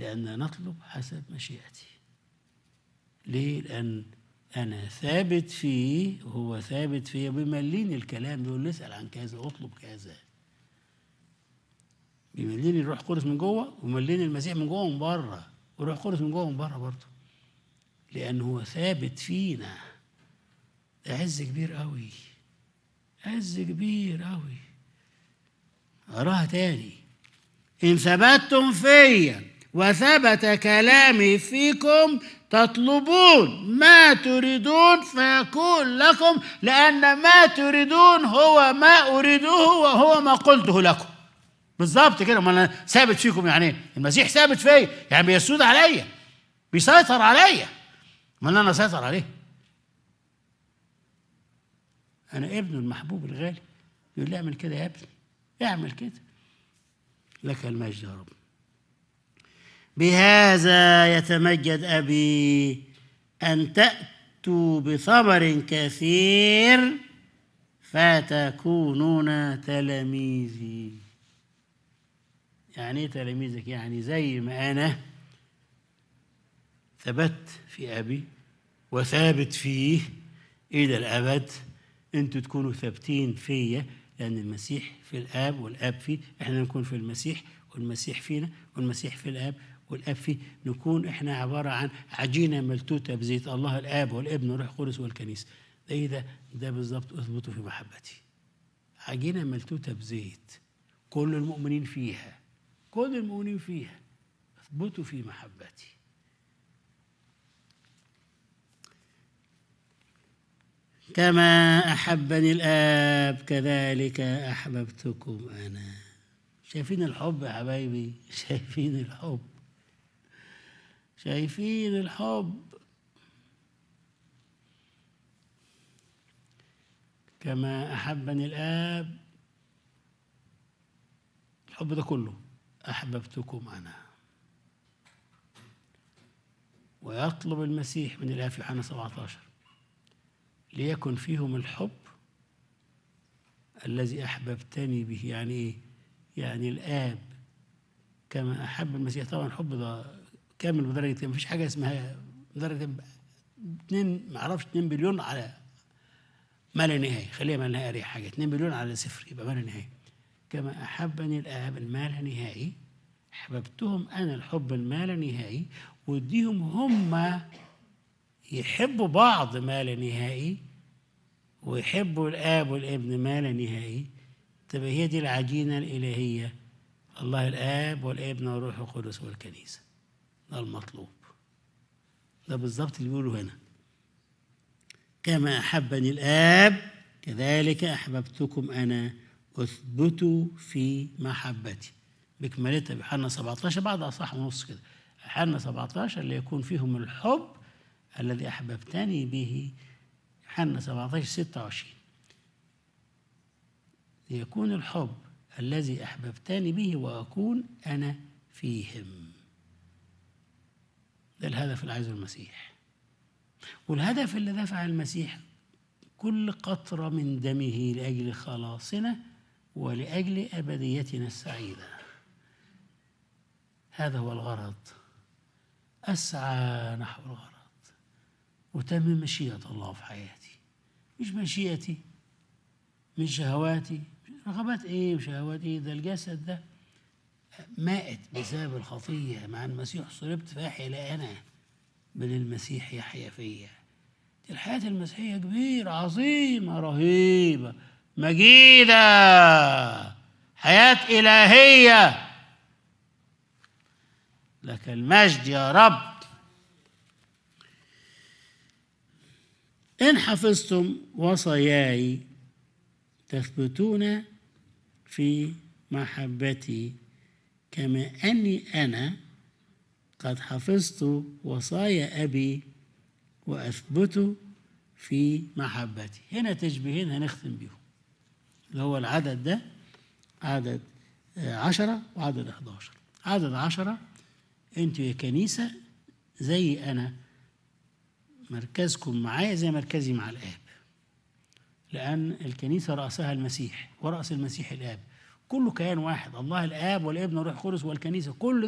لأن نطلب حسب مشيئتي ليه؟ لأن أنا ثابت فيه وهو ثابت فيه بيمليني الكلام بيقول لي اسأل عن كذا اطلب كذا بيمليني الروح القدس من جوه ويمليني المسيح من جوه ومن بره والروح القدس من جوه ومن بره برضه لأنه هو ثابت فينا ده عز كبير قوي عز كبير قوي أراها تاني إن ثبتتم فيا وثبت كلامي فيكم تطلبون ما تريدون فيكون لكم لأن ما تريدون هو ما أريده وهو ما قلته لكم بالظبط كده ما أنا ثابت فيكم يعني إيه؟ المسيح ثابت فيا يعني بيسود عليا بيسيطر عليا ما أنا أسيطر عليه أنا ابنه المحبوب الغالي يقول لي اعمل كده يا ابني اعمل كده لك المجد يا رب بهذا يتمجد أبي أن تأتوا بثمر كثير فتكونون تلاميذي يعني ايه تلاميذك يعني زي ما أنا ثبت في أبي وثابت فيه إلى الأبد أنتوا تكونوا ثابتين فيا لأن المسيح في الآب والآب فيه إحنا نكون في المسيح والمسيح فينا والمسيح في الآب والاب فيه نكون احنا عباره عن عجينه ملتوته بزيت الله الاب والابن والروح القدس والكنيسه ده ايه ده ده بالظبط اثبتوا في محبتي عجينه ملتوته بزيت كل المؤمنين فيها كل المؤمنين فيها اثبتوا في محبتي كما احبني الاب كذلك احببتكم انا شايفين الحب يا حبايبي شايفين الحب شايفين الحب كما أحبني الآب الحب ده كله أحببتكم أنا ويطلب المسيح من الآب في يوحنا 17 ليكن فيهم الحب الذي أحببتني به يعني إيه؟ يعني الآب كما أحب المسيح طبعا الحب ده كامل بدرجة ما فيش حاجة اسمها بدرجة اتنين ما اعرفش 2 بليون على ما لا نهاية خليها ما لا نهاية أريح حاجة 2 بليون على صفر يبقى ما لا نهاية كما أحبني الآب الما لا نهائي أحببتهم أنا الحب الما لا نهائي وديهم هم يحبوا بعض ما لا نهائي ويحبوا الآب والابن ما لا نهائي تبقى هي دي العجينة الإلهية الله الآب والابن والروح القدس والكنيسة ده المطلوب ده بالظبط اللي بيقوله هنا كما أحبني الآب كذلك أحببتكم أنا اثبتوا في محبتي بكملتها بيوحنا 17 بعد أصح ونص كده يوحنا 17 ليكون فيهم الحب الذي أحببتني به يوحنا 17 26 ليكون الحب الذي أحببتني به وأكون أنا فيهم ده الهدف اللي عايزه المسيح والهدف اللي دفع المسيح كل قطرة من دمه لأجل خلاصنا ولأجل أبديتنا السعيدة هذا هو الغرض أسعى نحو الغرض وتم مشيئة الله في حياتي مش مشيئتي مش شهواتي رغبات ايه وشهوات ايه ده الجسد ده مات بسبب الخطية مع المسيح صلبت فأحيا لا أنا بل المسيح يحيا فيا دي الحياة المسيحية كبيرة عظيمة رهيبة مجيدة حياة إلهية لك المجد يا رب إن حفظتم وصاياي تثبتون في محبتي كما أني أنا قد حفظت وصايا أبي وأثبت في محبتي هنا تشبيهين هنختم بيهم اللي هو العدد ده عدد عشرة وعدد 11 عدد عشرة انتوا يا كنيسة زي أنا مركزكم معايا زي مركزي مع الآب لأن الكنيسة رأسها المسيح ورأس المسيح الآب كله كيان واحد الله الآب والابن والروح القدس والكنيسة كل